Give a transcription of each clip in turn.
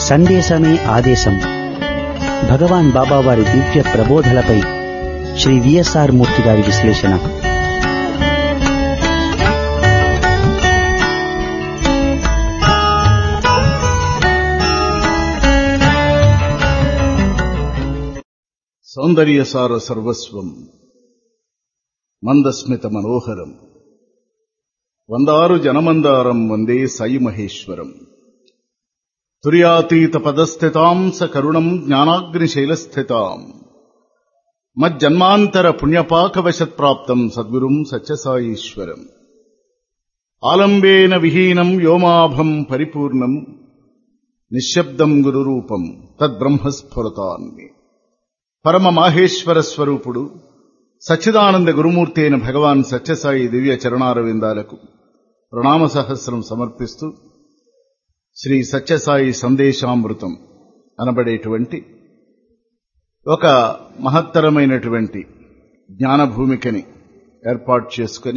సందేశమే ఆదేశం భగవాన్ బాబావారి దివ్య ప్రబోధలపై శ్రీ విఎస్ఆర్ మూర్తి గారి విశ్లేషణ సౌందర్యసార సర్వస్వం మందస్మిత మనోహరం వందారు జనమందారం వందే సాయి మహేశ్వరం తుర్యాతీత పదస్థితాం స కరుణం జ్ఞానాగ్నిశైలస్థితాం మజ్జన్మాంతర పుణ్యపాకవశత్ప్రాప్తం సద్గురుం సత్యసాయీశ్వరం ఆలంబేన విహీనం వ్యోమాభం పరిపూర్ణం నిశ్శబ్దం గురురూపం తద్బ్రహ్మస్ఫురతాన్ని పరమ మాహేశ్వర స్వరూపుడు సచ్చిదానంద గురుమూర్తి అయిన భగవాన్ సత్యసాయి దివ్య చరణారవిందాలకు ప్రణామ సహస్రం సమర్పిస్తూ శ్రీ సత్యసాయి సందేశామృతం అనబడేటువంటి ఒక మహత్తరమైనటువంటి జ్ఞానభూమికని ఏర్పాటు చేసుకొని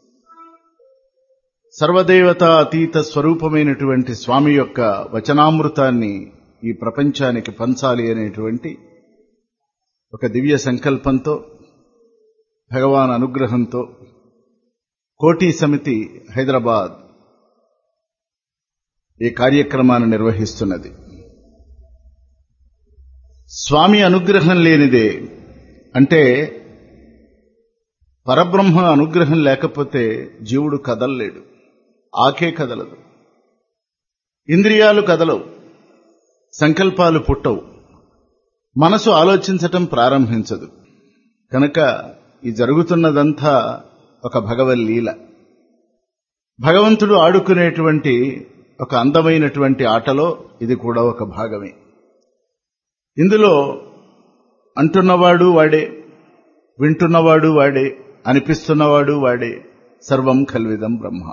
సర్వదేవతా అతీత స్వరూపమైనటువంటి స్వామి యొక్క వచనామృతాన్ని ఈ ప్రపంచానికి పంచాలి అనేటువంటి ఒక దివ్య సంకల్పంతో భగవాన్ అనుగ్రహంతో కోటి సమితి హైదరాబాద్ ఈ కార్యక్రమాన్ని నిర్వహిస్తున్నది స్వామి అనుగ్రహం లేనిదే అంటే పరబ్రహ్మ అనుగ్రహం లేకపోతే జీవుడు కదలలేడు ఆకే కదలదు ఇంద్రియాలు కదలవు సంకల్పాలు పుట్టవు మనసు ఆలోచించటం ప్రారంభించదు కనుక ఈ జరుగుతున్నదంతా ఒక భగవల్లీల భగవంతుడు ఆడుకునేటువంటి ఒక అందమైనటువంటి ఆటలో ఇది కూడా ఒక భాగమే ఇందులో అంటున్నవాడు వాడే వింటున్నవాడు వాడే అనిపిస్తున్నవాడు వాడే సర్వం కల్విదం బ్రహ్మ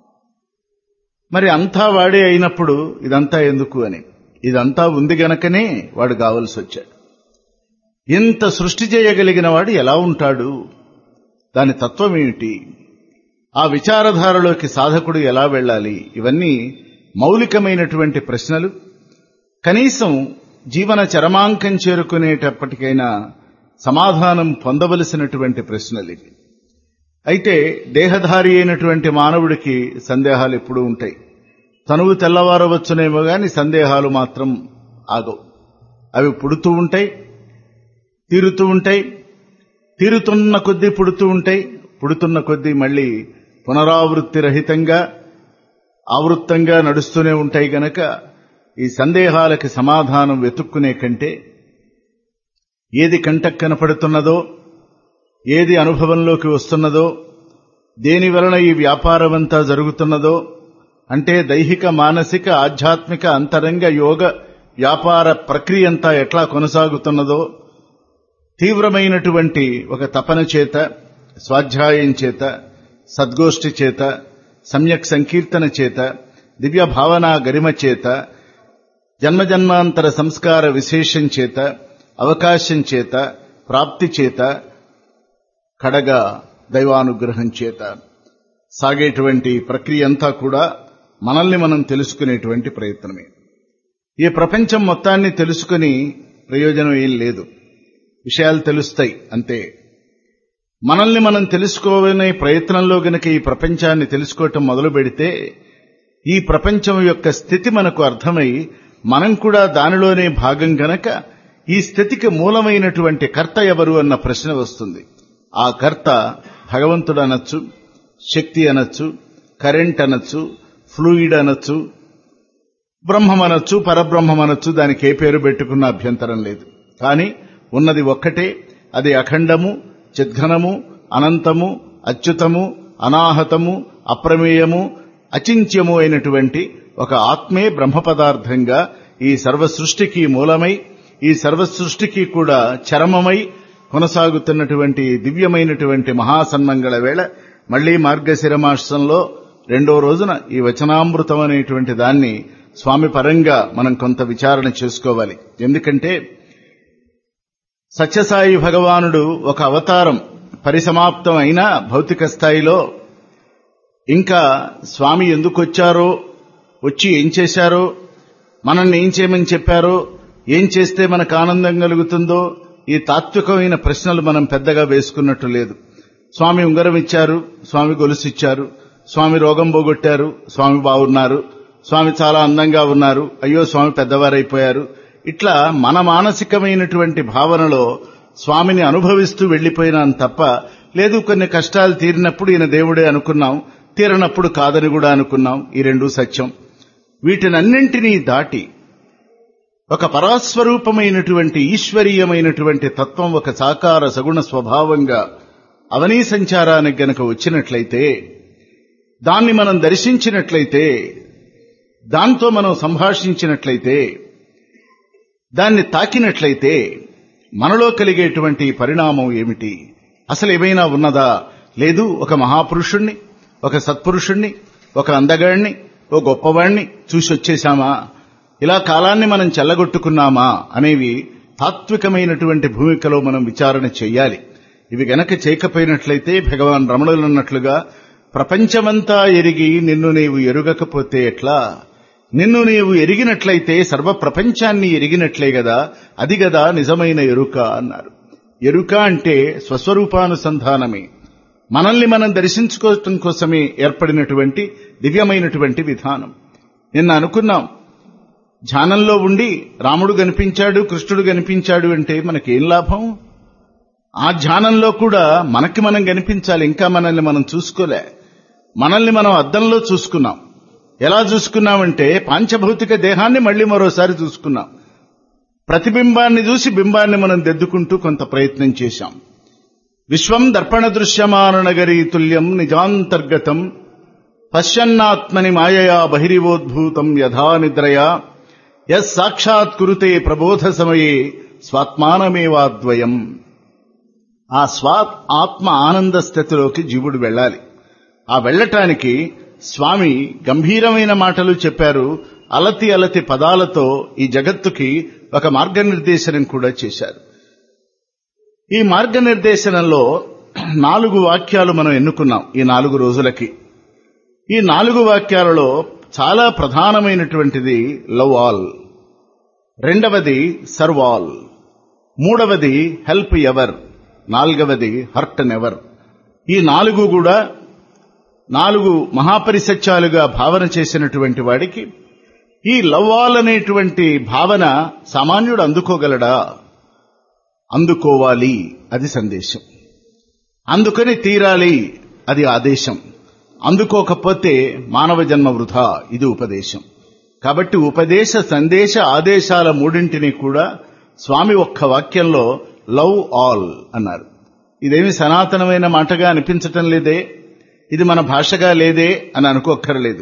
మరి అంతా వాడే అయినప్పుడు ఇదంతా ఎందుకు అని ఇదంతా ఉంది గనకనే వాడు కావలసి వచ్చాడు ఇంత సృష్టి చేయగలిగిన వాడు ఎలా ఉంటాడు దాని తత్వం ఏమిటి ఆ విచారధారలోకి సాధకుడు ఎలా వెళ్ళాలి ఇవన్నీ మౌలికమైనటువంటి ప్రశ్నలు కనీసం జీవన చరమాంకం చేరుకునేటప్పటికైనా సమాధానం పొందవలసినటువంటి ప్రశ్నలు ఇవి అయితే దేహధారి అయినటువంటి మానవుడికి సందేహాలు ఎప్పుడూ ఉంటాయి తనువు తెల్లవారవచ్చునేమో గాని సందేహాలు మాత్రం ఆగవు అవి పుడుతూ ఉంటాయి తీరుతూ ఉంటాయి తీరుతున్న కొద్దీ పుడుతూ ఉంటాయి పుడుతున్న కొద్దీ మళ్ళీ పునరావృత్తి రహితంగా ఆవృత్తంగా నడుస్తూనే ఉంటాయి గనక ఈ సందేహాలకి సమాధానం వెతుక్కునే కంటే ఏది కంటకు కనపడుతున్నదో ఏది అనుభవంలోకి వస్తున్నదో దేని వలన ఈ వ్యాపారమంతా జరుగుతున్నదో అంటే దైహిక మానసిక ఆధ్యాత్మిక అంతరంగ యోగ వ్యాపార ప్రక్రియ అంతా ఎట్లా కొనసాగుతున్నదో తీవ్రమైనటువంటి ఒక తపన చేత స్వాధ్యాయం చేత సద్గోష్ఠి చేత సమ్యక్ సంకీర్తన చేత దివ్య భావన గరిమ చేత జన్మజన్మాంతర సంస్కార విశేషం చేత అవకాశం చేత ప్రాప్తి చేత కడగా దైవానుగ్రహం చేత సాగేటువంటి ప్రక్రియ అంతా కూడా మనల్ని మనం తెలుసుకునేటువంటి ప్రయత్నమే ఈ ప్రపంచం మొత్తాన్ని తెలుసుకుని ప్రయోజనం ఏం లేదు విషయాలు తెలుస్తాయి అంతే మనల్ని మనం తెలుసుకోవాలనే ప్రయత్నంలో గనక ఈ ప్రపంచాన్ని తెలుసుకోవటం మొదలు పెడితే ఈ ప్రపంచం యొక్క స్థితి మనకు అర్థమై మనం కూడా దానిలోనే భాగం గనక ఈ స్థితికి మూలమైనటువంటి కర్త ఎవరు అన్న ప్రశ్న వస్తుంది ఆ కర్త భగవంతుడు అనొచ్చు శక్తి అనొచ్చు కరెంట్ అనొచ్చు ఫ్లూయిడ్ అనొచ్చు బ్రహ్మం అనొచ్చు పరబ్రహ్మం అనొచ్చు దానికి ఏ పేరు పెట్టుకున్న అభ్యంతరం లేదు కానీ ఉన్నది ఒక్కటే అది అఖండము చిద్ఘనము అనంతము అచ్యుతము అనాహతము అప్రమేయము అచింత్యము అయినటువంటి ఒక ఆత్మే బ్రహ్మ పదార్థంగా ఈ సర్వ సృష్టికి మూలమై ఈ సర్వ సృష్టికి కూడా చరమమై కొనసాగుతున్నటువంటి దివ్యమైనటువంటి మహాసన్మంగళ వేళ మళ్లీ మార్గశిర మాసంలో రెండో రోజున ఈ వచనామృతం అనేటువంటి దాన్ని స్వామి పరంగా మనం కొంత విచారణ చేసుకోవాలి ఎందుకంటే సత్యసాయి భగవానుడు ఒక అవతారం పరిసమాప్తం అయినా భౌతిక స్థాయిలో ఇంకా స్వామి ఎందుకు వచ్చారో వచ్చి ఏం చేశారో మనల్ని ఏం చేయమని చెప్పారో ఏం చేస్తే మనకు ఆనందం కలుగుతుందో ఈ తాత్వికమైన ప్రశ్నలు మనం పెద్దగా వేసుకున్నట్టు లేదు స్వామి ఉంగరం ఇచ్చారు స్వామి గొలుసు ఇచ్చారు స్వామి రోగం పోగొట్టారు స్వామి బాగున్నారు స్వామి చాలా అందంగా ఉన్నారు అయ్యో స్వామి పెద్దవారైపోయారు ఇట్లా మన మానసికమైనటువంటి భావనలో స్వామిని అనుభవిస్తూ వెళ్లిపోయినాం తప్ప లేదు కొన్ని కష్టాలు తీరినప్పుడు ఈయన దేవుడే అనుకున్నాం తీరనప్పుడు కాదని కూడా అనుకున్నాం ఈ రెండు సత్యం వీటినన్నింటినీ దాటి ఒక పరాస్వరూపమైనటువంటి ఈశ్వరీయమైనటువంటి తత్వం ఒక సాకార సగుణ స్వభావంగా అవనీ సంచారానికి గనక వచ్చినట్లయితే దాన్ని మనం దర్శించినట్లయితే దాంతో మనం సంభాషించినట్లయితే దాన్ని తాకినట్లయితే మనలో కలిగేటువంటి పరిణామం ఏమిటి అసలు ఏమైనా ఉన్నదా లేదు ఒక మహాపురుషుణ్ణి ఒక సత్పురుషుణ్ణి ఒక అందగాడిని ఓ గొప్పవాణ్ణి చూసి వచ్చేశామా ఇలా కాలాన్ని మనం చెల్లగొట్టుకున్నామా అనేవి తాత్వికమైనటువంటి భూమికలో మనం విచారణ చెయ్యాలి ఇవి గనక చేయకపోయినట్లయితే భగవాన్ రమణులన్నట్లుగా ప్రపంచమంతా ఎరిగి నిన్ను నీవు ఎరుగకపోతే ఎట్లా నిన్ను నీవు ఎరిగినట్లయితే సర్వ ప్రపంచాన్ని ఎరిగినట్లే గదా అది గదా నిజమైన ఎరుక అన్నారు ఎరుక అంటే స్వస్వరూపానుసంధానమే మనల్ని మనం దర్శించుకోవటం కోసమే ఏర్పడినటువంటి దివ్యమైనటువంటి విధానం నిన్న అనుకున్నాం ధ్యానంలో ఉండి రాముడు కనిపించాడు కృష్ణుడు కనిపించాడు అంటే మనకేం లాభం ఆ ధ్యానంలో కూడా మనకి మనం కనిపించాలి ఇంకా మనల్ని మనం చూసుకోలే మనల్ని మనం అద్దంలో చూసుకున్నాం ఎలా చూసుకున్నామంటే పాంచభౌతిక దేహాన్ని మళ్ళీ మరోసారి చూసుకున్నాం ప్రతిబింబాన్ని చూసి బింబాన్ని మనం దిద్దుకుంటూ కొంత ప్రయత్నం చేశాం విశ్వం దర్పణ దృశ్యమాన నగరీ తుల్యం నిజాంతర్గతం పశ్యన్నాత్మని మాయయా బహిరివోద్భూతం యథా నిద్రయా యస్ సాక్షాత్ కురుతే ప్రబోధ సమయే స్వాత్మానమేవాద్వయం ఆ స్వా ఆత్మ ఆనంద స్థితిలోకి జీవుడు వెళ్ళాలి ఆ వెళ్ళటానికి స్వామి గంభీరమైన మాటలు చెప్పారు అలతి అలతి పదాలతో ఈ జగత్తుకి ఒక మార్గనిర్దేశనం కూడా చేశారు ఈ మార్గనిర్దేశనంలో నాలుగు వాక్యాలు మనం ఎన్నుకున్నాం ఈ నాలుగు రోజులకి ఈ నాలుగు వాక్యాలలో చాలా ప్రధానమైనటువంటిది లవ్ ఆల్ రెండవది సర్వ్ ఆల్ మూడవది హెల్ప్ ఎవర్ నాలుగవది హర్ట్ నెవర్ ఈ నాలుగు కూడా నాలుగు మహాపరిసత్యాలుగా భావన చేసినటువంటి వాడికి ఈ లవ్వాల్ అనేటువంటి భావన సామాన్యుడు అందుకోగలడా అందుకోవాలి అది సందేశం అందుకని తీరాలి అది ఆదేశం అందుకోకపోతే మానవ జన్మ వృధా ఇది ఉపదేశం కాబట్టి ఉపదేశ సందేశ ఆదేశాల మూడింటిని కూడా స్వామి ఒక్క వాక్యంలో లవ్ ఆల్ అన్నారు ఇదేమి సనాతనమైన మాటగా అనిపించటం లేదే ఇది మన భాషగా లేదే అని అనుకోక్కర్లేదు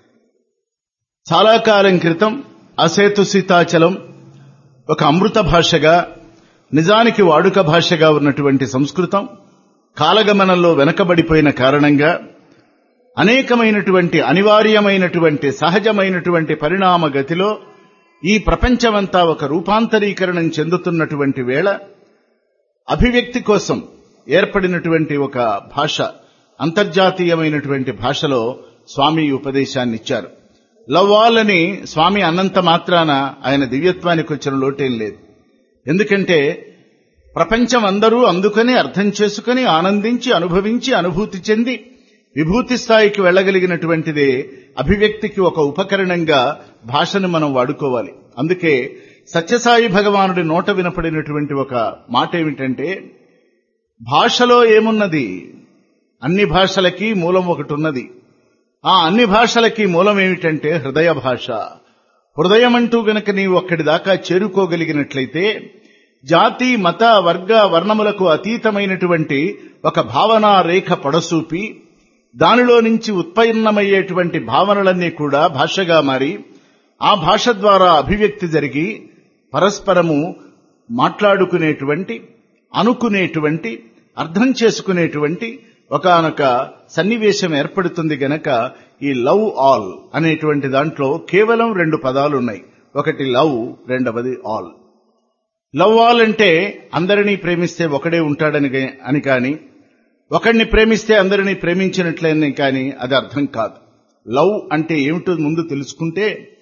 చాలా కాలం క్రితం అసేతు సీతాచలం ఒక అమృత భాషగా నిజానికి వాడుక భాషగా ఉన్నటువంటి సంస్కృతం కాలగమనంలో వెనకబడిపోయిన కారణంగా అనేకమైనటువంటి అనివార్యమైనటువంటి సహజమైనటువంటి పరిణామ గతిలో ఈ ప్రపంచమంతా ఒక రూపాంతరీకరణం చెందుతున్నటువంటి వేళ అభివ్యక్తి కోసం ఏర్పడినటువంటి ఒక భాష అంతర్జాతీయమైనటువంటి భాషలో స్వామి ఈ ఉపదేశాన్ని ఇచ్చారు లవ్వాలని స్వామి అన్నంత మాత్రాన ఆయన దివ్యత్వానికి వచ్చిన లోటేం లేదు ఎందుకంటే ప్రపంచం అందరూ అందుకని అర్థం చేసుకుని ఆనందించి అనుభవించి అనుభూతి చెంది విభూతి స్థాయికి వెళ్ళగలిగినటువంటిదే అభివ్యక్తికి ఒక ఉపకరణంగా భాషను మనం వాడుకోవాలి అందుకే సత్యసాయి భగవానుడి నోట వినపడినటువంటి ఒక మాట ఏమిటంటే భాషలో ఏమున్నది అన్ని భాషలకి మూలం ఒకటి ఉన్నది ఆ అన్ని భాషలకి మూలం ఏమిటంటే హృదయ భాష హృదయం అంటూ గనక నీవు అక్కడి దాకా చేరుకోగలిగినట్లయితే జాతి మత వర్గ వర్ణములకు అతీతమైనటువంటి ఒక భావనా రేఖ పొడసూపి దానిలో నుంచి ఉత్పన్నమయ్యేటువంటి భావనలన్నీ కూడా భాషగా మారి ఆ భాష ద్వారా అభివ్యక్తి జరిగి పరస్పరము మాట్లాడుకునేటువంటి అనుకునేటువంటి అర్థం చేసుకునేటువంటి ఒకనొక సన్నివేశం ఏర్పడుతుంది గనక ఈ లవ్ ఆల్ అనేటువంటి దాంట్లో కేవలం రెండు పదాలు ఉన్నాయి ఒకటి లవ్ రెండవది ఆల్ లవ్ ఆల్ అంటే అందరినీ ప్రేమిస్తే ఒకడే ఉంటాడని అని కాని ఒకడిని ప్రేమిస్తే అందరినీ ప్రేమించినట్లని కానీ అది అర్థం కాదు లవ్ అంటే ఏమిటో ముందు తెలుసుకుంటే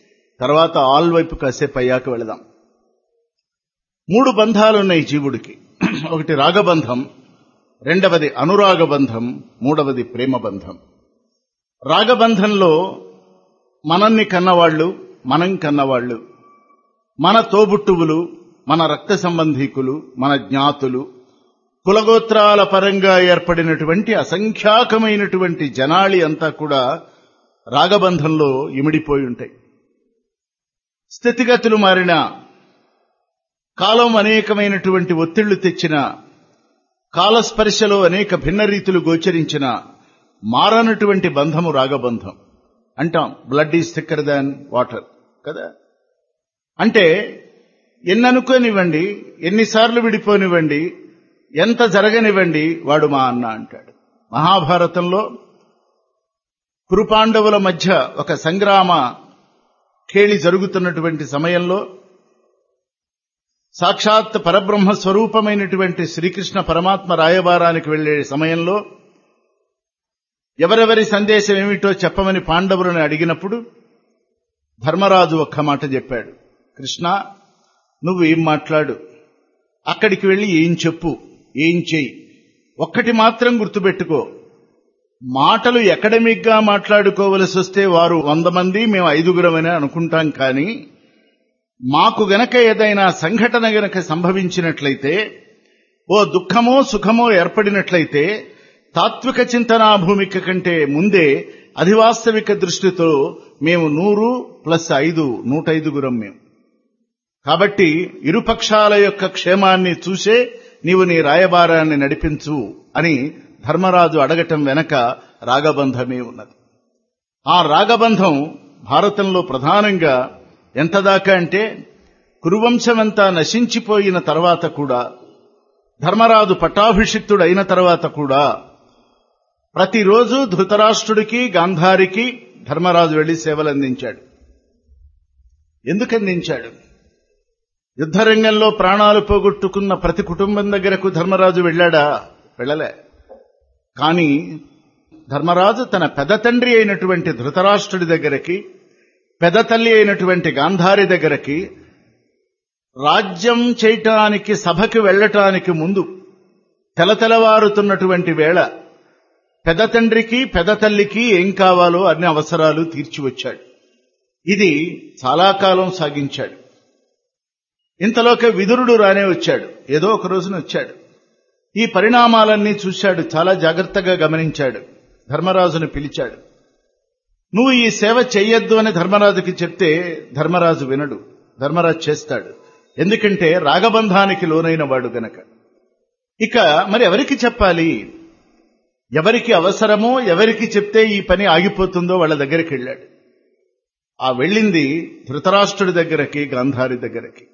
తర్వాత ఆల్ వైపు కాసేపు అయ్యాక వెళదాం మూడు బంధాలున్నాయి జీవుడికి ఒకటి రాగబంధం రెండవది అనురాగ బంధం మూడవది ప్రేమ బంధం రాగబంధంలో మనల్ని కన్నవాళ్లు మనం కన్నవాళ్లు మన తోబుట్టువులు మన రక్త సంబంధీకులు మన జ్ఞాతులు కులగోత్రాల పరంగా ఏర్పడినటువంటి అసంఖ్యాకమైనటువంటి జనాళి అంతా కూడా రాగబంధంలో ఇమిడిపోయి ఉంటాయి స్థితిగతులు మారిన కాలం అనేకమైనటువంటి ఒత్తిళ్లు తెచ్చిన కాలస్పర్శలో అనేక భిన్న రీతులు గోచరించిన మారనటువంటి బంధము రాగబంధం అంటాం blood is thicker than water కదా అంటే ఎన్ని అనుకోనివ్వండి ఎన్నిసార్లు విడిపోనివ్వండి ఎంత జరగనివ్వండి వాడు మా అన్న అంటాడు మహాభారతంలో కురుపాండవుల మధ్య ఒక సంగ్రామ ఖేళి జరుగుతున్నటువంటి సమయంలో సాక్షాత్ పరబ్రహ్మ స్వరూపమైనటువంటి శ్రీకృష్ణ పరమాత్మ రాయబారానికి వెళ్లే సమయంలో ఎవరెవరి సందేశం ఏమిటో చెప్పమని పాండవులను అడిగినప్పుడు ధర్మరాజు ఒక్క మాట చెప్పాడు కృష్ణ నువ్వు ఏం మాట్లాడు అక్కడికి వెళ్లి ఏం చెప్పు ఏం చెయ్యి ఒక్కటి మాత్రం గుర్తుపెట్టుకో మాటలు ఎకడమిక్ గా మాట్లాడుకోవలసి వస్తే వారు వంద మంది మేము ఐదుగురమని అనుకుంటాం కానీ మాకు గనక ఏదైనా సంఘటన గనక సంభవించినట్లయితే ఓ దుఃఖమో సుఖమో ఏర్పడినట్లయితే తాత్విక చింతనా భూమిక కంటే ముందే అధివాస్తవిక దృష్టితో మేము నూరు ప్లస్ ఐదు నూట ఐదుగురం మేము కాబట్టి ఇరుపక్షాల యొక్క క్షేమాన్ని చూసే నీవు నీ రాయబారాన్ని నడిపించు అని ధర్మరాజు అడగటం వెనక రాగబంధమే ఉన్నది ఆ రాగబంధం భారతంలో ప్రధానంగా ఎంత దాకా అంటే కురువంశమంతా నశించిపోయిన తర్వాత కూడా ధర్మరాజు పట్టాభిషిక్తుడు అయిన తర్వాత కూడా ప్రతిరోజు ధృతరాష్ట్రుడికి గాంధారికి ధర్మరాజు వెళ్లి సేవలు అందించాడు ఎందుకు అందించాడు యుద్ధరంగంలో ప్రాణాలు పోగొట్టుకున్న ప్రతి కుటుంబం దగ్గరకు ధర్మరాజు వెళ్ళాడా వెళ్ళలే కానీ ధర్మరాజు తన పెద తండ్రి అయినటువంటి ధృతరాష్ట్రుడి దగ్గరికి పెద తల్లి అయినటువంటి గాంధారి దగ్గరికి రాజ్యం చేయటానికి సభకి వెళ్ళటానికి ముందు తెలతెలవారుతున్నటువంటి వేళ పెద తండ్రికి పెద తల్లికి ఏం కావాలో అన్ని అవసరాలు తీర్చి వచ్చాడు ఇది చాలా కాలం సాగించాడు ఇంతలోకే విదురుడు రానే వచ్చాడు ఏదో ఒక రోజున వచ్చాడు ఈ పరిణామాలన్నీ చూశాడు చాలా జాగ్రత్తగా గమనించాడు ధర్మరాజును పిలిచాడు నువ్వు ఈ సేవ చెయ్యొద్దు అని ధర్మరాజుకి చెప్తే ధర్మరాజు వినడు ధర్మరాజు చేస్తాడు ఎందుకంటే రాగబంధానికి లోనైన వాడు గనక ఇక మరి ఎవరికి చెప్పాలి ఎవరికి అవసరమో ఎవరికి చెప్తే ఈ పని ఆగిపోతుందో వాళ్ళ దగ్గరికి వెళ్ళాడు ఆ వెళ్ళింది ధృతరాష్ట్రుడి దగ్గరకి గాంధారి దగ్గరకి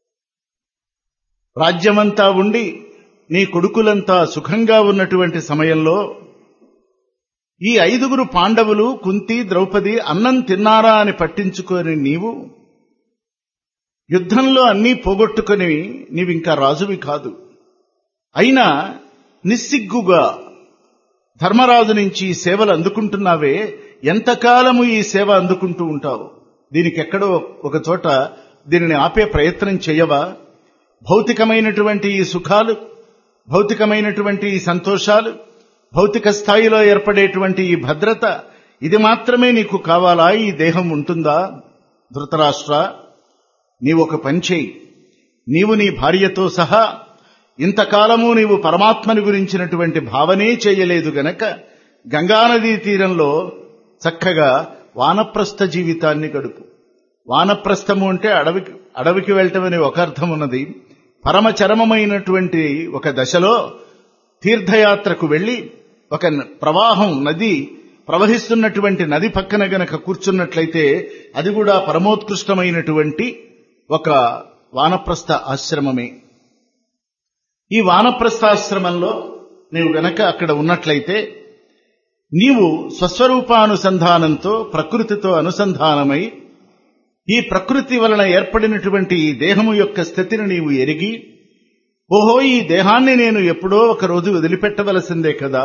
రాజ్యమంతా ఉండి నీ కొడుకులంతా సుఖంగా ఉన్నటువంటి సమయంలో ఈ ఐదుగురు పాండవులు కుంతి ద్రౌపది అన్నం తిన్నారా అని పట్టించుకొని నీవు యుద్ధంలో అన్నీ పోగొట్టుకుని నీవింకా రాజువి కాదు అయినా నిస్సిగ్గుగా ధర్మరాజు నుంచి ఈ సేవలు అందుకుంటున్నావే ఎంతకాలము ఈ సేవ అందుకుంటూ ఉంటావు దీనికి ఎక్కడో ఒక చోట దీనిని ఆపే ప్రయత్నం చేయవా భౌతికమైనటువంటి ఈ సుఖాలు భౌతికమైనటువంటి ఈ సంతోషాలు భౌతిక స్థాయిలో ఏర్పడేటువంటి ఈ భద్రత ఇది మాత్రమే నీకు కావాలా ఈ దేహం ఉంటుందా ధృతరాష్ట్ర నీవు ఒక పని చేయి నీవు నీ భార్యతో సహా ఇంతకాలము నీవు పరమాత్మని గురించినటువంటి భావనే చేయలేదు గనక గంగానదీ తీరంలో చక్కగా వానప్రస్థ జీవితాన్ని గడుపు వానప్రస్థము అంటే అడవికి అడవికి వెళ్ళటం అనే ఒక అర్థం ఉన్నది పరమచరమమైనటువంటి ఒక దశలో తీర్థయాత్రకు వెళ్లి ఒక ప్రవాహం నది ప్రవహిస్తున్నటువంటి నది పక్కన గనక కూర్చున్నట్లయితే అది కూడా పరమోత్కృష్టమైనటువంటి ఒక వానప్రస్థ ఆశ్రమమే ఈ వానప్రస్థాశ్రమంలో నీవు గనక అక్కడ ఉన్నట్లయితే నీవు స్వస్వరూపానుసంధానంతో ప్రకృతితో అనుసంధానమై ఈ ప్రకృతి వలన ఏర్పడినటువంటి ఈ దేహము యొక్క స్థితిని నీవు ఎరిగి ఓహో ఈ దేహాన్ని నేను ఎప్పుడో ఒక రోజు వదిలిపెట్టవలసిందే కదా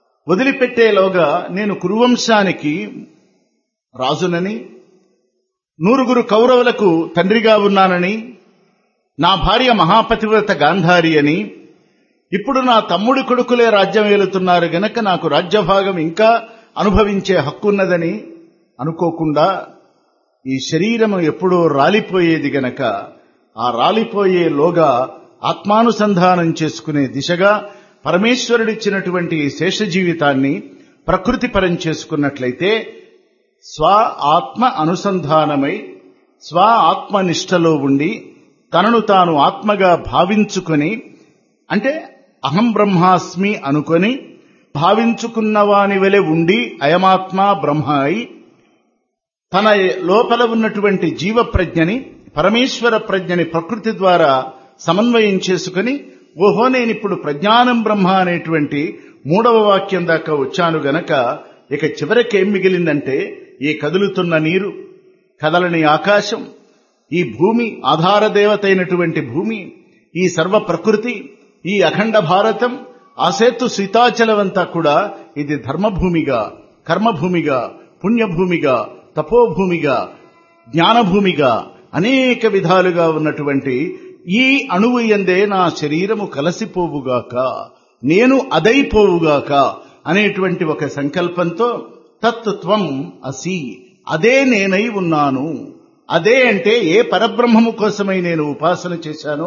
వదిలిపెట్టేలోగా నేను కురువంశానికి రాజునని నూరుగురు కౌరవులకు తండ్రిగా ఉన్నానని నా భార్య మహాపతివ్రత గాంధారి అని ఇప్పుడు నా తమ్ముడి కొడుకులే రాజ్యం ఏలుతున్నారు గనక నాకు రాజ్యభాగం ఇంకా అనుభవించే హక్కున్నదని అనుకోకుండా ఈ శరీరము ఎప్పుడో రాలిపోయేది గనక ఆ రాలిపోయే లోగా ఆత్మానుసంధానం చేసుకునే దిశగా పరమేశ్వరుడిచ్చినటువంటి ఈ శేష జీవితాన్ని ప్రకృతి పరం చేసుకున్నట్లయితే స్వ ఆత్మ అనుసంధానమై స్వ ఆత్మనిష్టలో ఉండి తనను తాను ఆత్మగా భావించుకొని అంటే అహం బ్రహ్మాస్మి అనుకొని భావించుకున్నవాని వెలె ఉండి అయమాత్మ బ్రహ్మ అయి తన లోపల ఉన్నటువంటి జీవ ప్రజ్ఞని పరమేశ్వర ప్రజ్ఞని ప్రకృతి ద్వారా సమన్వయం చేసుకుని ఓహో నేనిప్పుడు ప్రజ్ఞానం బ్రహ్మ అనేటువంటి మూడవ వాక్యం దాకా వచ్చాను గనక ఇక చివరికేం మిగిలిందంటే ఈ కదులుతున్న నీరు కదలని ఆకాశం ఈ భూమి ఆధార దేవత అయినటువంటి భూమి ఈ సర్వ ప్రకృతి ఈ అఖండ భారతం ఆసేత్తు సీతాచలమంతా కూడా ఇది ధర్మభూమిగా కర్మభూమిగా పుణ్యభూమిగా తపోభూమిగా జ్ఞానభూమిగా అనేక విధాలుగా ఉన్నటువంటి ఈ అణువు ఎందే నా శరీరము కలసిపోవుగాక నేను అదైపోవుగాక అనేటువంటి ఒక సంకల్పంతో తత్వం అసి అదే నేనై ఉన్నాను అదే అంటే ఏ పరబ్రహ్మము కోసమై నేను ఉపాసన చేశానో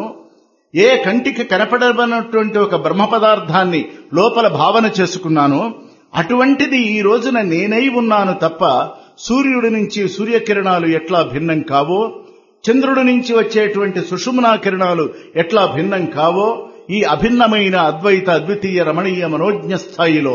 ఏ కంటికి కనపడనటువంటి ఒక బ్రహ్మ పదార్థాన్ని లోపల భావన చేసుకున్నానో అటువంటిది ఈ రోజున నేనై ఉన్నాను తప్ప సూర్యుడి నుంచి సూర్యకిరణాలు ఎట్లా భిన్నం కావో చంద్రుడి నుంచి వచ్చేటువంటి సుషుమ్నా కిరణాలు ఎట్లా భిన్నం కావో ఈ అభిన్నమైన అద్వైత అద్వితీయ రమణీయ మనోజ్ఞ స్థాయిలో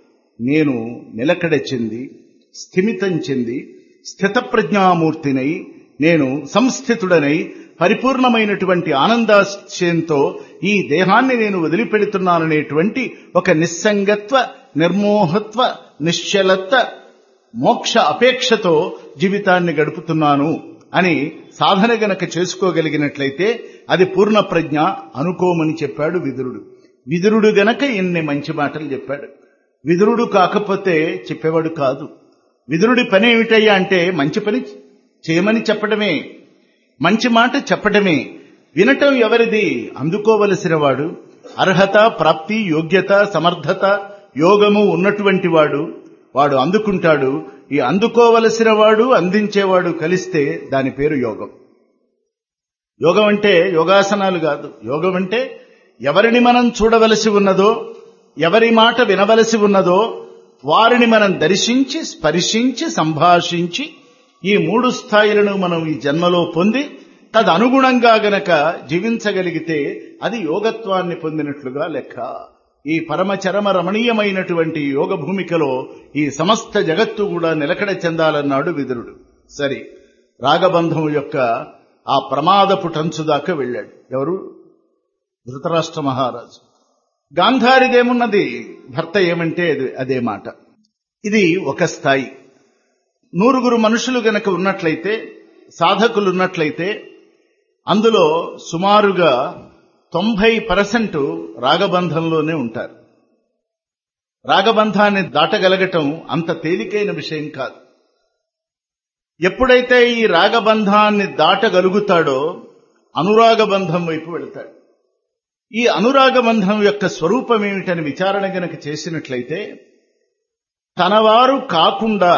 నేను నిలకడ చెంది స్థిమితం చెంది స్థితప్రజ్ఞామూర్తినై నేను సంస్థితుడనై పరిపూర్ణమైనటువంటి ఆనందాశ్చయంతో ఈ దేహాన్ని నేను వదిలిపెడుతున్నాననేటువంటి ఒక నిస్సంగత్వ నిర్మోహత్వ నిశ్చలత్వ మోక్ష అపేక్షతో జీవితాన్ని గడుపుతున్నాను అని సాధన గనక చేసుకోగలిగినట్లయితే అది పూర్ణ ప్రజ్ఞ అనుకోమని చెప్పాడు విదురుడు విదురుడు గనక ఇన్ని మంచి మాటలు చెప్పాడు విదురుడు కాకపోతే చెప్పేవాడు కాదు విదురుడి పని ఏమిటయ్యా అంటే మంచి పని చేయమని చెప్పడమే మంచి మాట చెప్పడమే వినటం ఎవరిది అందుకోవలసిన వాడు అర్హత ప్రాప్తి యోగ్యత సమర్థత యోగము ఉన్నటువంటి వాడు వాడు అందుకుంటాడు ఈ అందుకోవలసిన వాడు అందించేవాడు కలిస్తే దాని పేరు యోగం యోగం అంటే యోగాసనాలు కాదు యోగం అంటే ఎవరిని మనం చూడవలసి ఉన్నదో ఎవరి మాట వినవలసి ఉన్నదో వారిని మనం దర్శించి స్పర్శించి సంభాషించి ఈ మూడు స్థాయిలను మనం ఈ జన్మలో పొంది తదనుగుణంగా గనక జీవించగలిగితే అది యోగత్వాన్ని పొందినట్లుగా లెక్క ఈ పరమచరమ రమణీయమైనటువంటి యోగ భూమికలో ఈ సమస్త జగత్తు కూడా నిలకడ చెందాలన్నాడు విదురుడు సరి రాగబంధం యొక్క ఆ ప్రమాదపు టంచు దాకా వెళ్ళాడు ఎవరు ధృతరాష్ట్ర మహారాజు గాంధారిదేమున్నది భర్త ఏమంటే అది- అదే మాట ఇది ఒక స్థాయి నూరుగురు మనుషులు గనక ఉన్నట్లయితే సాధకులు ఉన్నట్లయితే అందులో సుమారుగా తొంభై పర్సెంట్ రాగబంధంలోనే ఉంటారు రాగబంధాన్ని దాటగలగటం అంత తేలికైన విషయం కాదు ఎప్పుడైతే ఈ రాగబంధాన్ని దాటగలుగుతాడో అనురాగ బంధం వైపు వెళతాడు ఈ అనురాగ బంధం యొక్క స్వరూపం ఏమిటని విచారణ గనక చేసినట్లయితే తనవారు కాకుండా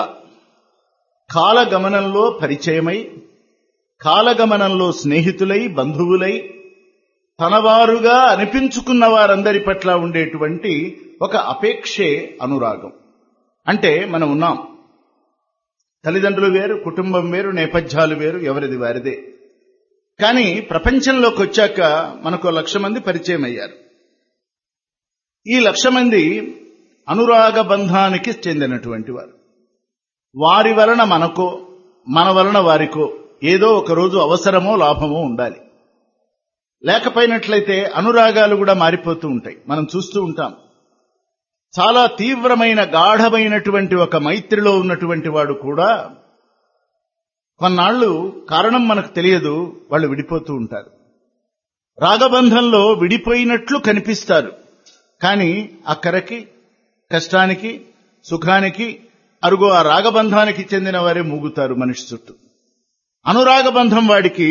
కాలగమనంలో పరిచయమై కాలగమనంలో స్నేహితులై బంధువులై తనవారుగా అనిపించుకున్న వారందరి పట్ల ఉండేటువంటి ఒక అపేక్షే అనురాగం అంటే మనం ఉన్నాం తల్లిదండ్రులు వేరు కుటుంబం వేరు నేపథ్యాలు వేరు ఎవరిది వారిదే కానీ ప్రపంచంలోకి వచ్చాక మనకు లక్ష మంది పరిచయం అయ్యారు ఈ లక్ష మంది అనురాగ బంధానికి చెందినటువంటి వారు వారి వలన మనకో మన వలన వారికో ఏదో ఒక రోజు అవసరమో లాభమో ఉండాలి లేకపోయినట్లయితే అనురాగాలు కూడా మారిపోతూ ఉంటాయి మనం చూస్తూ ఉంటాం చాలా తీవ్రమైన గాఢమైనటువంటి ఒక మైత్రిలో ఉన్నటువంటి వాడు కూడా కొన్నాళ్ళు కారణం మనకు తెలియదు వాళ్ళు విడిపోతూ ఉంటారు రాగబంధంలో విడిపోయినట్లు కనిపిస్తారు కానీ అక్కరకి కష్టానికి సుఖానికి అరుగో ఆ రాగబంధానికి చెందిన వారే మూగుతారు మనిషి చుట్టూ అనురాగ బంధం వాడికి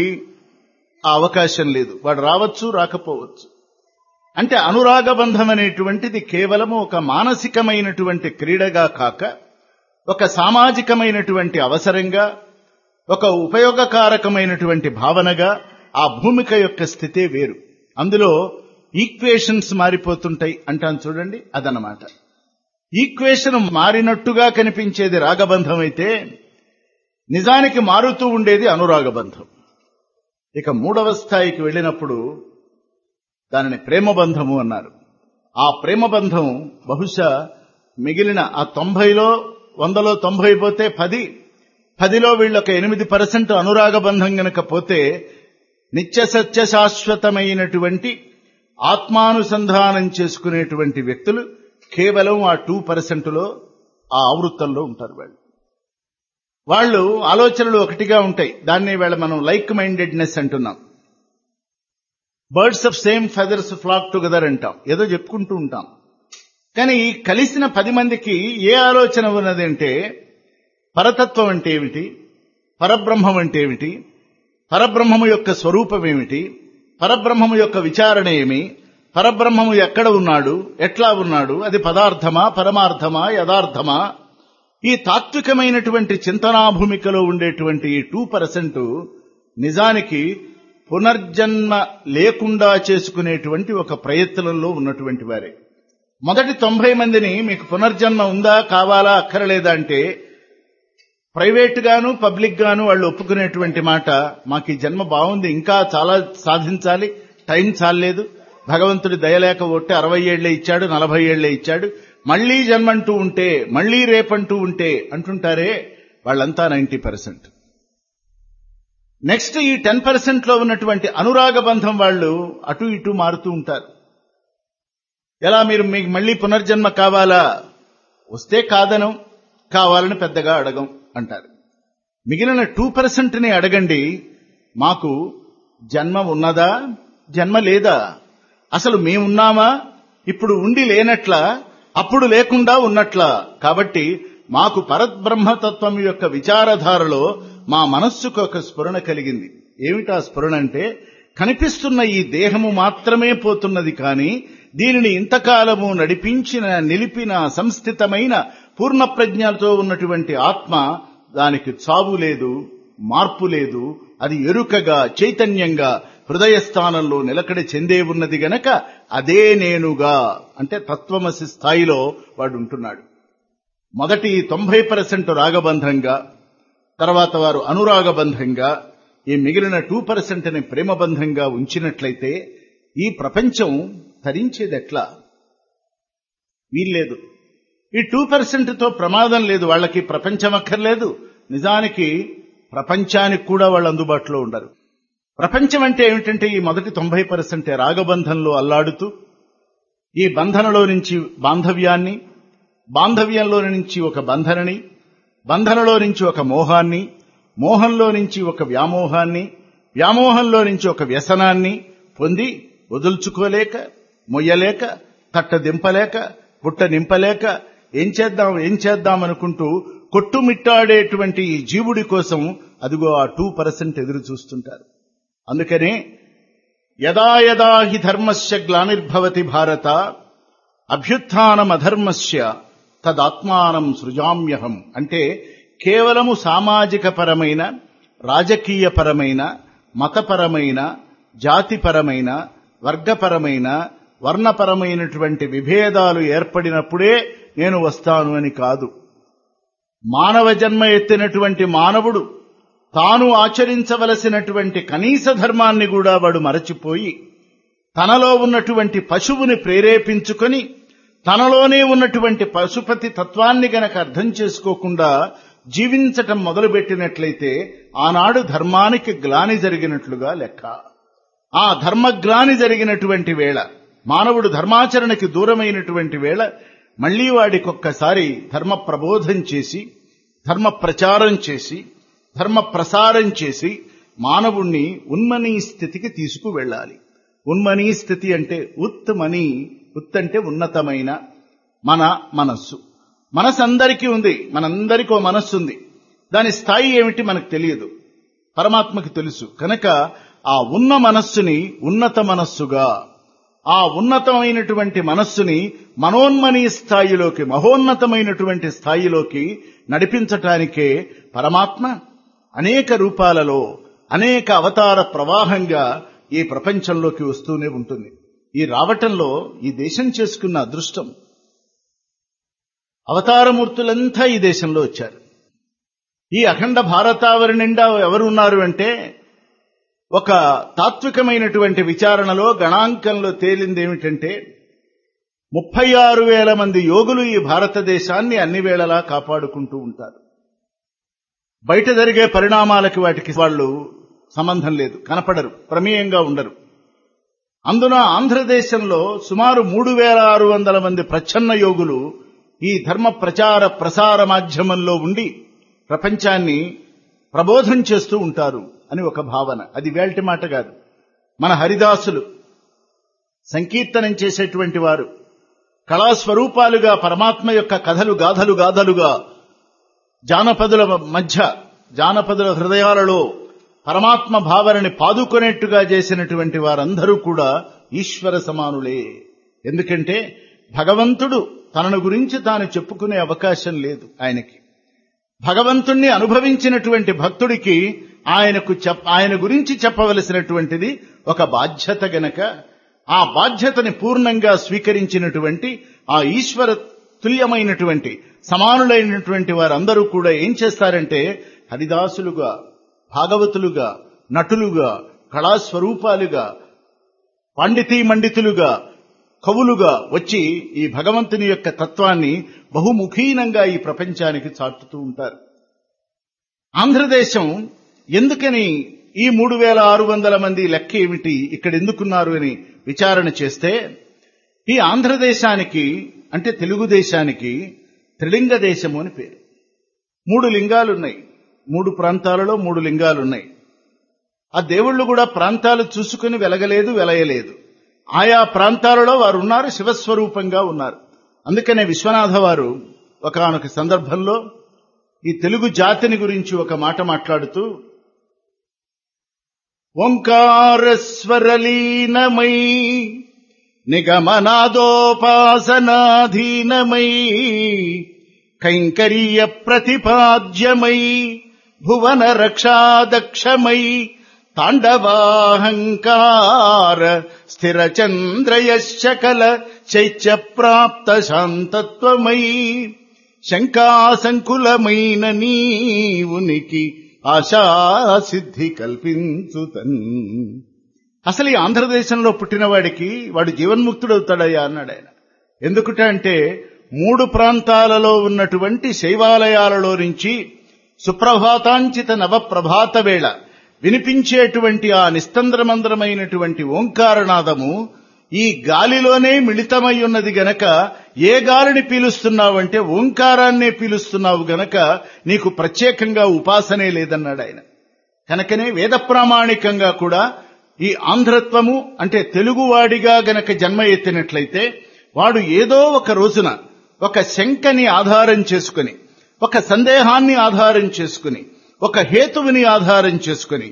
ఆ అవకాశం లేదు వాడు రావచ్చు రాకపోవచ్చు అంటే అనురాగ బంధం అనేటువంటిది కేవలము ఒక మానసికమైనటువంటి క్రీడగా కాక ఒక సామాజికమైనటువంటి అవసరంగా ఒక ఉపయోగకారకమైనటువంటి భావనగా ఆ భూమిక యొక్క స్థితే వేరు అందులో ఈక్వేషన్స్ మారిపోతుంటాయి అంటాను చూడండి అదనమాట ఈక్వేషన్ మారినట్టుగా కనిపించేది రాగబంధం అయితే నిజానికి మారుతూ ఉండేది అనురాగబంధం ఇక మూడవ స్థాయికి వెళ్ళినప్పుడు దానిని ప్రేమబంధము అన్నారు ఆ ప్రేమబంధం బహుశా మిగిలిన ఆ తొంభైలో వందలో తొంభై పోతే పది పదిలో వీళ్ళొక ఎనిమిది పర్సెంట్ అనురాగ బంధం గనక పోతే నిత్య సత్య శాశ్వతమైనటువంటి ఆత్మానుసంధానం చేసుకునేటువంటి వ్యక్తులు కేవలం ఆ టూ పర్సెంట్లో ఆ ఆవృత్తంలో ఉంటారు వాళ్ళు వాళ్ళు ఆలోచనలు ఒకటిగా ఉంటాయి దాన్ని వేళ మనం లైక్ మైండెడ్నెస్ అంటున్నాం birds of same feathers flock together అంటాం ఏదో చెప్పుకుంటూ ఉంటాం కానీ ఈ కలిసిన పది మందికి ఏ ఆలోచన ఉన్నది అంటే పరతత్వం అంటే ఏమిటి పరబ్రహ్మం అంటే ఏమిటి పరబ్రహ్మము యొక్క స్వరూపం ఏమిటి పరబ్రహ్మము యొక్క విచారణ ఏమి పరబ్రహ్మము ఎక్కడ ఉన్నాడు ఎట్లా ఉన్నాడు అది పదార్థమా పరమార్థమా యథార్థమా ఈ తాత్వికమైనటువంటి చింతనా భూమికలో ఉండేటువంటి ఈ టూ పర్సెంట్ నిజానికి పునర్జన్మ లేకుండా చేసుకునేటువంటి ఒక ప్రయత్నంలో ఉన్నటువంటి వారే మొదటి తొంభై మందిని మీకు పునర్జన్మ ఉందా కావాలా అక్కరలేదా అంటే ప్రైవేట్ గాను పబ్లిక్ గాను వాళ్ళు ఒప్పుకునేటువంటి మాట మాకు ఈ జన్మ బాగుంది ఇంకా చాలా సాధించాలి టైం చాలేదు భగవంతుడి దయలేక ఒట్టి అరవై ఏళ్లే ఇచ్చాడు నలభై ఏళ్లే ఇచ్చాడు మళ్లీ జన్మంటూ ఉంటే మళ్లీ రేపంటూ ఉంటే అంటుంటారే వాళ్ళంతా నైంటీ పర్సెంట్ నెక్స్ట్ ఈ టెన్ పర్సెంట్ లో ఉన్నటువంటి అనురాగ బంధం వాళ్ళు అటు ఇటు మారుతూ ఉంటారు ఎలా మీరు మీకు మళ్ళీ పునర్జన్మ కావాలా వస్తే కాదనం కావాలని పెద్దగా అడగం అంటారు మిగిలిన టూ పర్సెంట్ని అడగండి మాకు జన్మ ఉన్నదా జన్మ లేదా అసలు మేమున్నామా ఇప్పుడు ఉండి లేనట్లా అప్పుడు లేకుండా ఉన్నట్లా కాబట్టి మాకు పరబ్రహ్మతత్వం యొక్క విచారధారలో మా మనస్సుకు ఒక స్ఫురణ కలిగింది ఏమిటా స్ఫురణ అంటే కనిపిస్తున్న ఈ దేహము మాత్రమే పోతున్నది కానీ దీనిని ఇంతకాలము నడిపించిన నిలిపిన సంస్థితమైన పూర్ణ ప్రజ్ఞతో ఉన్నటువంటి ఆత్మ దానికి చావు లేదు మార్పు లేదు అది ఎరుకగా చైతన్యంగా హృదయ స్థానంలో నిలకడ చెందే ఉన్నది గనక అదే నేనుగా అంటే తత్వమసి స్థాయిలో వాడు ఉంటున్నాడు మొదటి తొంభై పర్సెంట్ రాగబంధంగా తర్వాత వారు అనురాగబంధంగా ఈ మిగిలిన టూ పర్సెంట్ని ప్రేమబంధంగా ఉంచినట్లయితే ఈ ప్రపంచం తరించేది ఎట్లా వీల్లేదు ఈ టూ తో ప్రమాదం లేదు వాళ్ళకి ప్రపంచం అక్కర్లేదు నిజానికి ప్రపంచానికి కూడా వాళ్ళు అందుబాటులో ఉండరు ప్రపంచం అంటే ఏమిటంటే ఈ మొదటి తొంభై పర్సెంటే రాగబంధంలో అల్లాడుతూ ఈ బంధనలో నుంచి బాంధవ్యాన్ని బాంధవ్యంలో నుంచి ఒక బంధనని బంధనలో నుంచి ఒక మోహాన్ని మోహంలో నుంచి ఒక వ్యామోహాన్ని వ్యామోహంలో నుంచి ఒక వ్యసనాన్ని పొంది వదుల్చుకోలేక మొయ్యలేక తట్ట దింపలేక పుట్ట నింపలేక ఏం చేద్దాం ఏం చేద్దాం అనుకుంటూ కొట్టుమిట్టాడేటువంటి ఈ జీవుడి కోసం అదిగో ఆ టూ పర్సెంట్ ఎదురు చూస్తుంటారు అందుకనే యదా యదా హి ధర్మస్య గ్లానిర్భవతి భారత అభ్యుత్నమధర్మస్య తదాత్మానం సృజామ్యహం అంటే కేవలము సామాజిక పరమైన రాజకీయపరమైన మతపరమైన జాతిపరమైన వర్గపరమైన వర్ణపరమైనటువంటి విభేదాలు ఏర్పడినప్పుడే నేను వస్తాను అని కాదు మానవ జన్మ ఎత్తినటువంటి మానవుడు తాను ఆచరించవలసినటువంటి కనీస ధర్మాన్ని కూడా వాడు మరచిపోయి తనలో ఉన్నటువంటి పశువుని ప్రేరేపించుకొని తనలోనే ఉన్నటువంటి పశుపతి తత్వాన్ని గనక అర్థం చేసుకోకుండా జీవించటం మొదలుపెట్టినట్లయితే ఆనాడు ధర్మానికి గ్లాని జరిగినట్లుగా లెక్క ఆ ధర్మగ్లాని జరిగినటువంటి వేళ మానవుడు ధర్మాచరణకి దూరమైనటువంటి వేళ మళ్లీ వాడికొక్కసారి ధర్మ ప్రబోధం చేసి ధర్మ ప్రచారం చేసి ధర్మ ప్రసారం చేసి మానవుణ్ణి ఉన్మనీ స్థితికి తీసుకువెళ్ళాలి ఉన్మనీ స్థితి అంటే ఉత్మని ఉత్ అంటే ఉన్నతమైన మన మనస్సు మనసు అందరికీ ఉంది మనందరికీ ఓ మనస్సు ఉంది దాని స్థాయి ఏమిటి మనకు తెలియదు పరమాత్మకి తెలుసు కనుక ఆ ఉన్న మనస్సుని ఉన్నత మనస్సుగా ఆ ఉన్నతమైనటువంటి మనస్సుని మనోన్మనీ స్థాయిలోకి మహోన్నతమైనటువంటి స్థాయిలోకి నడిపించటానికే పరమాత్మ అనేక రూపాలలో అనేక అవతార ప్రవాహంగా ఈ ప్రపంచంలోకి వస్తూనే ఉంటుంది ఈ రావటంలో ఈ దేశం చేసుకున్న అదృష్టం అవతారమూర్తులంతా ఈ దేశంలో వచ్చారు ఈ అఖండ భారతావరి నిండా ఎవరు ఉన్నారు అంటే ఒక తాత్వికమైనటువంటి విచారణలో గణాంకంలో తేలింది ఏమిటంటే ముప్పై ఆరు వేల మంది యోగులు ఈ భారతదేశాన్ని అన్ని వేళలా కాపాడుకుంటూ ఉంటారు బయట జరిగే పరిణామాలకి వాటికి వాళ్ళు సంబంధం లేదు కనపడరు ప్రమేయంగా ఉండరు అందున ఆంధ్రదేశంలో సుమారు మూడు వేల ఆరు వందల మంది ప్రచ్ఛన్న యోగులు ఈ ధర్మ ప్రచార ప్రసార మాధ్యమంలో ఉండి ప్రపంచాన్ని ప్రబోధం చేస్తూ ఉంటారు అని ఒక భావన అది వేల్టి మాట కాదు మన హరిదాసులు సంకీర్తనం చేసేటువంటి వారు కళాస్వరూపాలుగా పరమాత్మ యొక్క కథలు గాథలు గాథలుగా జానపదుల మధ్య జానపదుల హృదయాలలో పరమాత్మ భావనని పాదుకొనేట్టుగా చేసినటువంటి వారందరూ కూడా ఈశ్వర సమానులే ఎందుకంటే భగవంతుడు తనను గురించి తాను చెప్పుకునే అవకాశం లేదు ఆయనకి భగవంతుణ్ణి అనుభవించినటువంటి భక్తుడికి ఆయనకు చెప్ ఆయన గురించి చెప్పవలసినటువంటిది ఒక బాధ్యత గనక ఆ బాధ్యతని పూర్ణంగా స్వీకరించినటువంటి ఆ ఈశ్వర తుల్యమైనటువంటి సమానులైనటువంటి వారందరూ కూడా ఏం చేస్తారంటే హరిదాసులుగా భాగవతులుగా నటులుగా కళాస్వరూపాలుగా పండితీ మండితులుగా కవులుగా వచ్చి ఈ భగవంతుని యొక్క తత్వాన్ని బహుముఖీనంగా ఈ ప్రపంచానికి చాటుతూ ఉంటారు ఆంధ్రదేశం ఎందుకని ఈ మూడు వేల ఆరు వందల మంది లెక్క ఏమిటి ఇక్కడ ఎందుకున్నారు అని విచారణ చేస్తే ఈ ఆంధ్రదేశానికి అంటే తెలుగుదేశానికి త్రిలింగ దేశము అని పేరు మూడు లింగాలున్నాయి మూడు ప్రాంతాలలో మూడు లింగాలున్నాయి ఆ దేవుళ్ళు కూడా ప్రాంతాలు చూసుకుని వెలగలేదు వెలయలేదు ఆయా ప్రాంతాలలో వారు ఉన్నారు శివస్వరూపంగా ఉన్నారు అందుకనే విశ్వనాథ వారు ఒకనొక సందర్భంలో ఈ తెలుగు జాతిని గురించి ఒక మాట మాట్లాడుతూ ఓంకారస్వరలీనమై నిగమనాదోపాసనాధీనమై కైంకర్య ప్రతిపాద్యమై భువన రక్షాదక్షమై తాండవాహంకార స్థిరచంద్రయశకల చైత్య ప్రాప్త శాంతత్వమై శంకాసంకులమైన నీ ఉనికి ఆశాసిద్ధి కల్పించుతన్ అసలు ఈ ఆంధ్రదేశంలో పుట్టినవాడికి వాడు జీవన్ముక్తుడవుతాడయ్యా అన్నాడు ఆయన ఎందుకుట అంటే మూడు ప్రాంతాలలో ఉన్నటువంటి శైవాలయాలలో నుంచి సుప్రభాతాంచిత నవప్రభాత వేళ వినిపించేటువంటి ఆ నిస్తంద్రమంద్రమైనటువంటి ఓంకారనాదము ఈ గాలిలోనే మిళితమై ఉన్నది గనక ఏ గాలిని పీలుస్తున్నావంటే ఓంకారాన్నే పీలుస్తున్నావు గనక నీకు ప్రత్యేకంగా ఉపాసనే లేదన్నాడు ఆయన కనుకనే వేద ప్రామాణికంగా కూడా ఈ ఆంధ్రత్వము అంటే తెలుగువాడిగా గనక జన్మ ఎత్తినట్లయితే వాడు ఏదో ఒక రోజున ఒక శంకని ఆధారం చేసుకుని ఒక సందేహాన్ని ఆధారం చేసుకుని ఒక హేతువుని ఆధారం చేసుకుని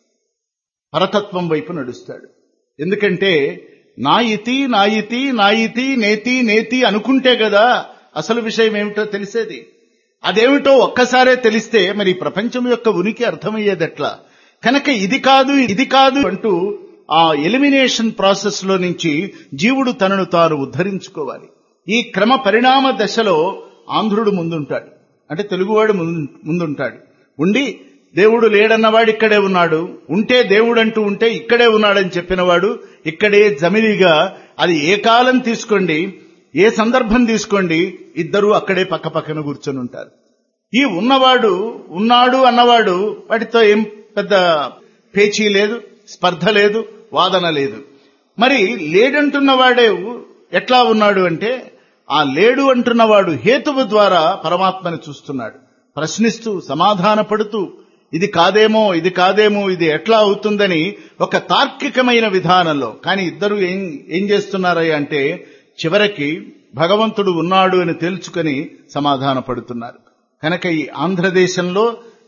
పరతత్వం వైపు నడుస్తాడు ఎందుకంటే నాయితి నాయితి నాయితి నేతి నేతి అనుకుంటే కదా అసలు విషయం ఏమిటో తెలిసేది అదేమిటో ఒక్కసారే తెలిస్తే మరి ప్రపంచం యొక్క ఉనికి అర్థమయ్యేదెట్లా కనుక ఇది కాదు ఇది కాదు అంటూ ఆ ఎలిమినేషన్ ప్రాసెస్ లో నుంచి జీవుడు తనను తాను ఉద్ధరించుకోవాలి ఈ క్రమ పరిణామ దశలో ఆంధ్రుడు ముందుంటాడు అంటే తెలుగువాడు ముందుంటాడు ఉండి దేవుడు లేడన్నవాడు ఇక్కడే ఉన్నాడు ఉంటే దేవుడు అంటూ ఉంటే ఇక్కడే ఉన్నాడని చెప్పినవాడు ఇక్కడే జమిలిగా అది ఏ కాలం తీసుకోండి ఏ సందర్భం తీసుకోండి ఇద్దరు అక్కడే పక్క పక్కన కూర్చొని ఉంటారు ఈ ఉన్నవాడు ఉన్నాడు అన్నవాడు వాటితో ఏం పెద్ద పేచీ లేదు స్పర్ధ లేదు వాదన లేదు మరి లేడంటున్నవాడే ఎట్లా ఉన్నాడు అంటే ఆ లేడు అంటున్నవాడు హేతువు ద్వారా పరమాత్మని చూస్తున్నాడు ప్రశ్నిస్తూ సమాధాన పడుతూ ఇది కాదేమో ఇది కాదేమో ఇది ఎట్లా అవుతుందని ఒక తార్కికమైన విధానంలో కానీ ఇద్దరు ఏం ఏం చేస్తున్నారయ్య అంటే చివరికి భగవంతుడు ఉన్నాడు అని తేల్చుకొని సమాధాన పడుతున్నారు కనుక ఈ ఆంధ్రదేశంలో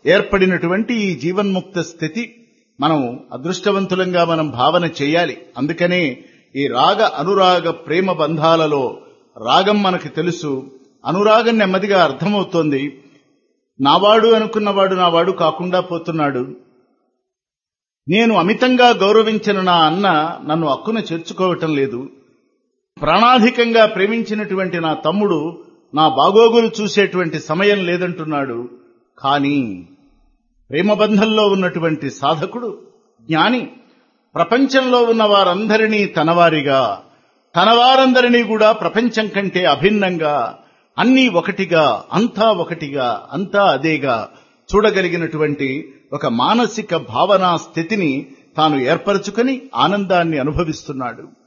ఏర్పడినటువంటి ఈ జీవన్ముక్త స్థితి మనం అదృష్టవంతులంగా మనం భావన చేయాలి అందుకనే ఈ రాగ అనురాగ ప్రేమ బంధాలలో రాగం మనకు తెలుసు అనురాగం నెమ్మదిగా అర్థమవుతోంది నావాడు అనుకున్నవాడు నావాడు కాకుండా పోతున్నాడు నేను అమితంగా గౌరవించిన నా అన్న నన్ను అక్కున చేర్చుకోవటం లేదు ప్రాణాధికంగా ప్రేమించినటువంటి నా తమ్ముడు నా బాగోగులు చూసేటువంటి సమయం లేదంటున్నాడు కానీ ప్రేమబంధంలో ఉన్నటువంటి సాధకుడు జ్ఞాని ప్రపంచంలో ఉన్న వారందరినీ తనవారిగా తనవారందరినీ కూడా ప్రపంచం కంటే అభిన్నంగా అన్నీ ఒకటిగా అంతా ఒకటిగా అంతా అదేగా చూడగలిగినటువంటి ఒక మానసిక భావనా స్థితిని తాను ఏర్పరచుకొని ఆనందాన్ని అనుభవిస్తున్నాడు